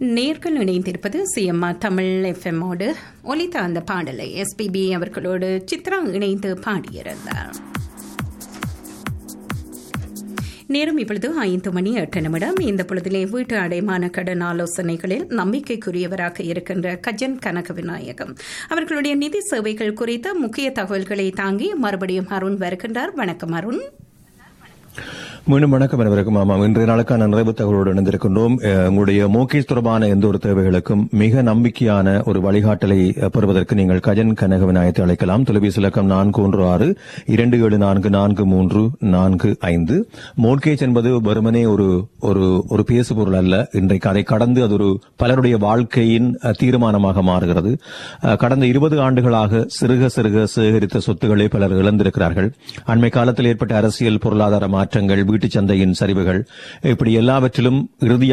நேர்கள் இணைந்திருப்பது சிஎம்ஆர் தமிழ் எஃப்எம்மோடு ஒலித்த அந்த பாடலை எஸ்பிபி அவர்களோடு சித்ரா இணைந்து பாடியிருந்தார் நேரம் இப்பொழுது ஐந்து மணி எட்டு நிமிடம் இந்த பொழுதிலே வீட்டு அடைமான கடன் ஆலோசனைகளில் நம்பிக்கைக்குரியவராக இருக்கின்ற கஜன் கனக விநாயகம் அவர்களுடைய நிதி சேவைகள் குறித்த முக்கிய தகவல்களை தாங்கி மறுபடியும் அருண் வருகின்றார் வணக்கம் அருண் மீண்டும் வணக்கம் அனைவருக்கும் ஆமாம் இன்றைய நாளுக்கான நிறைவு தகவலோடு இணைந்திருக்கின்றோம் அஹ், உங்களுடைய மோகேஷ் தொடர்பான எந்த ஒரு தேவைகளுக்கும் மிக நம்பிக்கையான ஒரு வழிகாட்டலை அஹ், பெறுவதற்கு நீங்கள் கஜன் கனக விநாயகத்தை அழைக்கலாம் தொலைபேசி இலக்கம் நான்கு ஒன்று ஆறு இரண்டு ஏழு நான்கு நான்கு மூன்று நான்கு ஐந்து மோர்கேஜ் என்பது வெறுமனே ஒரு ஒரு ஒரு பேசு பொருள் அல்ல இன்றைக்கு அதை கடந்து அது ஒரு பலருடைய வாழ்க்கையின் அஹ், தீர்மானமாக மாறுகிறது அஹ், கடந்த இருபது ஆண்டுகளாக சிறுக சிறுக சேகரித்த சொத்துக்களை பலர் இழந்திருக்கிறார்கள் அண்மை காலத்தில் ஏற்பட்ட அரசியல் பொருளாதார மாற்றங்கள் வீட்டுச் சந்தையின் சரிவுகள் இப்படி எல்லாவற்றிலும் இறுதி